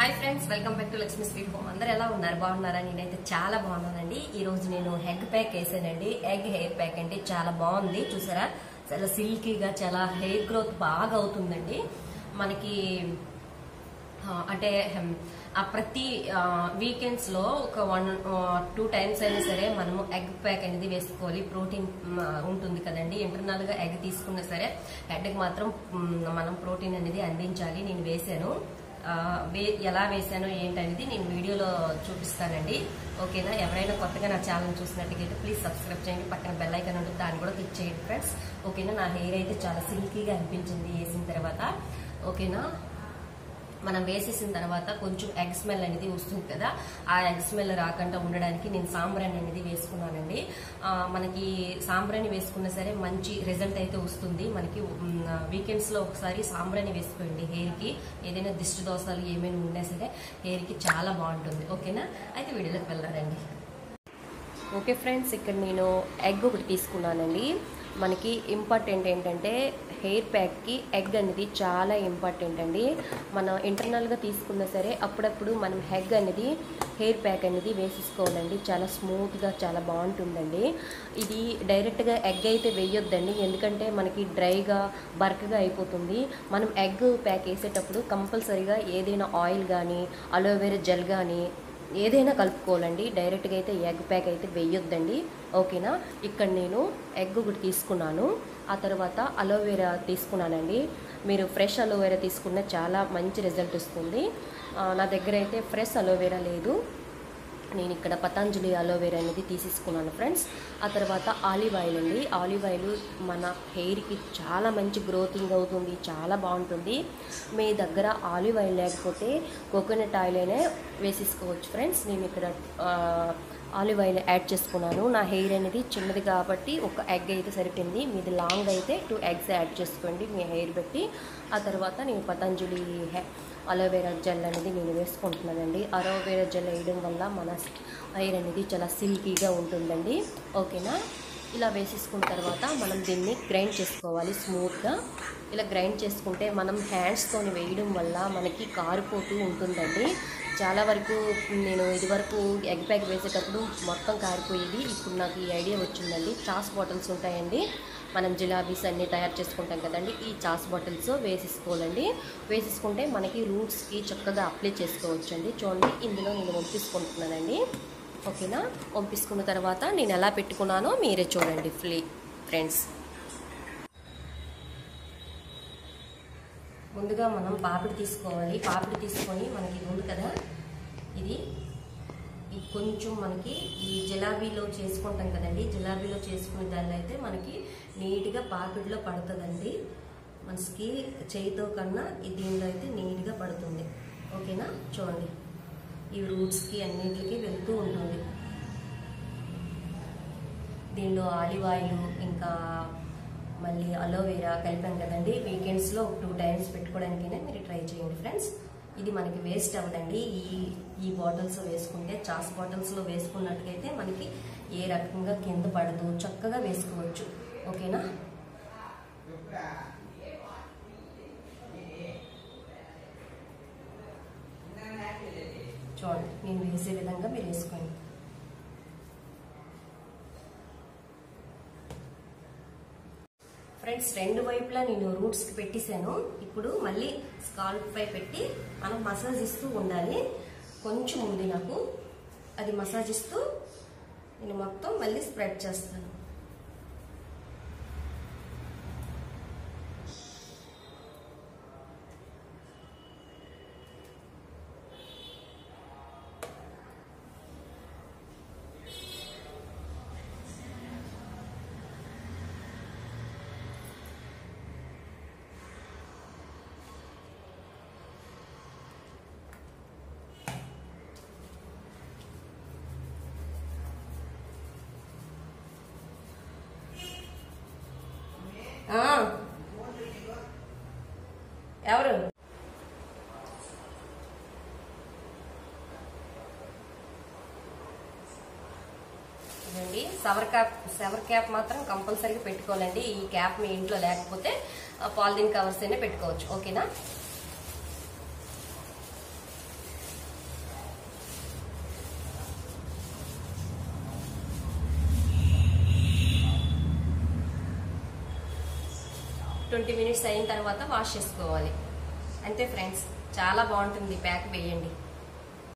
Hi friends welcome back to Lakshmi sweet home అందరు ఎలా ఉన్నారు బాగున్నారా నేనైతే చాలా బాగున్నానండి ఈ రోజు నేను ఎగ్ ప్యాక్ వేసానండి ఎగ్ హెయిర్ ప్యాక్ అంటే చాలా బాగుంది చూసారా చాలా సిల్కీగా చాలా హెయిర్ గ్రోత్ బాగా అవుతుందండి మనకి ఆ, అంటే హెమ్, ఆ ప్రతి వీకెండ్స్ లో ఒక వన్ టూ టైమ్స్ అయినా సరే మనము ఎగ్ ప్యాక్ అనేది వేసుకోవాలి ప్రోటీన్ ఉంటుంది కదండి ఇంటర్నల్ గా ఎగ్ తీసుకున్నా సరే హెడ్ కి మాత్రం మ్, మనం ప్రోటీన్ అనేది అందించాలి నేను వేసాను ఆ, వే- ఎలా వేసాను ఏంటనేది నేను వీడియోలో చూపిస్తానండి ఓకేనా ఎవరైనా కొత్తగా నా ఛానల్ చూసినట్టుగైతే ప్లీజ్ సబ్స్క్రైబ్ చేయండి పక్కన బెల్ ఐకాన్ ఉంటుంది దాన్ని కూడా క్లిక్ చేయండి ఫ్రెండ్స్ ఓకేనా నా హెయిర్ అయితే చాలా సిల్కీగా అనిపించింది వేసిన తర్వాత ఓకేనా మనం వేసేసిన తర్వాత కొంచెం ఎగ్ స్మెల్ అనేది వస్తుంది కదా ఆ ఎగ్ స్మెల్ రాకుండా ఉండడానికి నేను సాంబ్రాన్ని అనేది వేసుకున్నానండి ఆ, మనకి సాంబ్రాన్ని వేసుకున్నా సరే మంచి రిజల్ట్ అయితే వస్తుంది మనకి వీకెండ్స్ లో ఒకసారి సాంబ్రాన్ని వేసుకోండి హెయిర్ కి ఏదైనా దిష్టి దోషాలు ఏమైనా ఉన్నా సరే హెయిర్ కి చాలా బాగుంటుంది ఓకేనా అయితే వీడియోలోకి వెళ్ళారండి ఓకే ఫ్రెండ్స్ ఇక్కడ నేను ఎగ్ ఒకటి తీసుకున్నానండి మనకి ఇంపార్టెంట్ ఏంటంటే హెయిర్ ప్యాక్కి ఎగ్ అనేది చాలా ఇంపార్టెంట్ అండి మనం ఇంటర్నల్గా తీసుకున్నా సరే అప్పుడప్పుడు మనం ఎగ్ అనేది హెయిర్ ప్యాక్ అనేది వేసేసుకోవాలండి చాలా స్మూత్గా చాలా బాగుంటుందండి ఇది డైరెక్ట్గా ఎగ్ అయితే వేయొద్దండి ఎందుకంటే మనకి డ్రైగా బర్క్గా అయిపోతుంది మనం ఎగ్ ప్యాక్ వేసేటప్పుడు కంపల్సరీగా ఏదైనా ఆయిల్ కానీ అలోవెరా జెల్ కానీ ఏదైనా కలుపుకోవాలండి డైరెక్ట్గా అయితే ఎగ్ ప్యాక్ అయితే వేయొద్దండి ఓకేనా ఇక్కడ నేను ఎగ్ ఒకటి తీసుకున్నాను ఆ తర్వాత అలోవెరా తీసుకున్నానండి మీరు ఫ్రెష్ అలోవెరా తీసుకున్న చాలా మంచి రిజల్ట్ వస్తుంది ఆ, నా దగ్గర అయితే ఫ్రెష్ అలోవెరా లేదు నేను ఇక్కడ పతంజలి అలోవెరా అనేది తీసేసుకున్నాను ఫ్రెండ్స్ ఆ తర్వాత ఆలివ్ ఆయిల్ అండి ఆలివ్ ఆయిల్ మన హెయిర్కి చాలా మంచి గ్రోతింగ్ అవుతుంది చాలా బాగుంటుంది మీ దగ్గర ఆలివ్ ఆయిల్ లేకపోతే కోకోనట్ ఆయిల్ అయినా వేసేసుకోవచ్చు ఫ్రెండ్స్ నేను ఇక్కడ ఆ, ఆలివ్ ఆయిల్ యాడ్ చేసుకున్నాను నా హెయిర్ అనేది చిన్నది కాబట్టి ఒక ఎగ్ అయితే సరిపోయింది మీది లాంగ్ అయితే టూ ఎగ్స్ యాడ్ చేసుకోండి మీ హెయిర్ బట్టి ఆ తర్వాత నేను పతంజలి హె అలోవెరా జెల్ అనేది నేను వేసుకుంటున్నానండి అలోవెరా జెల్ వేయడం వల్ల మన హెయిర్ అనేది చాలా సిల్కీగా ఉంటుందండి ఓకేనా ఇలా వేసేసుకున్న తర్వాత మనం దీన్ని గ్రైండ్ చేసుకోవాలి స్మూత్గా ఇలా గ్రైండ్ చేసుకుంటే మనం హ్యాండ్స్తోని వేయడం వల్ల మనకి కారిపోతూ ఉంటుందండి చాలా వరకు నేను ఇదివరకు ఎగ్ ప్యాక్ వేసేటప్పుడు మొత్తం కారిపోయేది ఇప్పుడు నాకు ఈ ఐడియా వచ్చిందండి చాస్ బాటిల్స్ ఉంటాయండి మనం జిలాబీస్ అన్నీ తయారు చేసుకుంటాం కదండి ఈ చాస్ బాటిల్స్ వేసేసుకోవాలండి వేసేసుకుంటే మనకి రూట్స్కి చక్కగా అప్లై చేసుకోవచ్చండి చూడండి ఇందులో నేను వంపించుకుంటున్నానండి ఓకేనా వంపించుకున్న తర్వాత నేను ఎలా పెట్టుకున్నానో మీరే చూడండి ఫ్లీ ఫ్రెండ్స్ ముందుగా మనం పాపిడి తీసుకోవాలి పాపిడి తీసుకొని మనకి ఇది ఉంది కదా ఇది ఇది కొంచెం మనకి ఈ జిలాబీలో చేసుకుంటాం కదండి జిలాబీలో చేసుకునే దానిలో అయితే మనకి నీట్గా పాపిడిలో పడుతుందండి మనకి చేయితో కన్నా ఈ దీనిలో అయితే నీట్గా పడుతుంది ఓకేనా చూడండి ఈ రూట్స్కి అన్నింటికి వెళ్తూ ఉంటుంది దీనిలో ఆలివ్ ఆయిల్ ఇంకా మళ్ళీ అలోవెరా కలిపాం కదండి వీకెండ్స్లో టూ టైమ్స్ పెట్టుకోవడానికైనా మీరు ట్రై చేయండి ఫ్రెండ్స్ ఇది మనకి వేస్ట్ అవ్వదండి ఈ ఈ బాటిల్స్ వేసుకుంటే చాస్ బాటిల్స్లో వేసుకున్నట్టుగైతే మనకి ఏ రకంగా కింద పడదు చక్కగా వేసుకోవచ్చు ఓకేనా చూడండి నేను వేసే విధంగా మీరు వేసుకోండి ఫ్రెండ్స్ రెండు వైపులా నేను రూట్స్ కి పెట్టేశాను ఇప్పుడు మళ్ళీ స్కాల్ప్ పై పెట్టి మనం మసాజ్ ఇస్తూ ఉండాలి కొంచెం ఉంది నాకు అది మసాజ్ ఇస్తూ నేను మొత్తం మళ్ళీ స్ప్రెడ్ చేస్తాను ఆ. ఎవరు ఇదండి సవర్ క్యాప్ సవర్ క్యాప్ మాత్రం కంపల్సరీగా పెట్టుకోవాలండి ఈ క్యాప్ మీ ఇంట్లో లేకపోతే పాలిథిన్ కవర్స్ అయినా పెట్టుకోవచ్చు ఓకేనా ట్వంటీ మినిట్స్ అయిన తర్వాత వాష్ చేసుకోవాలి అంతే ఫ్రెండ్స్ చాలా బాగుంటుంది ప్యాక్ వేయండి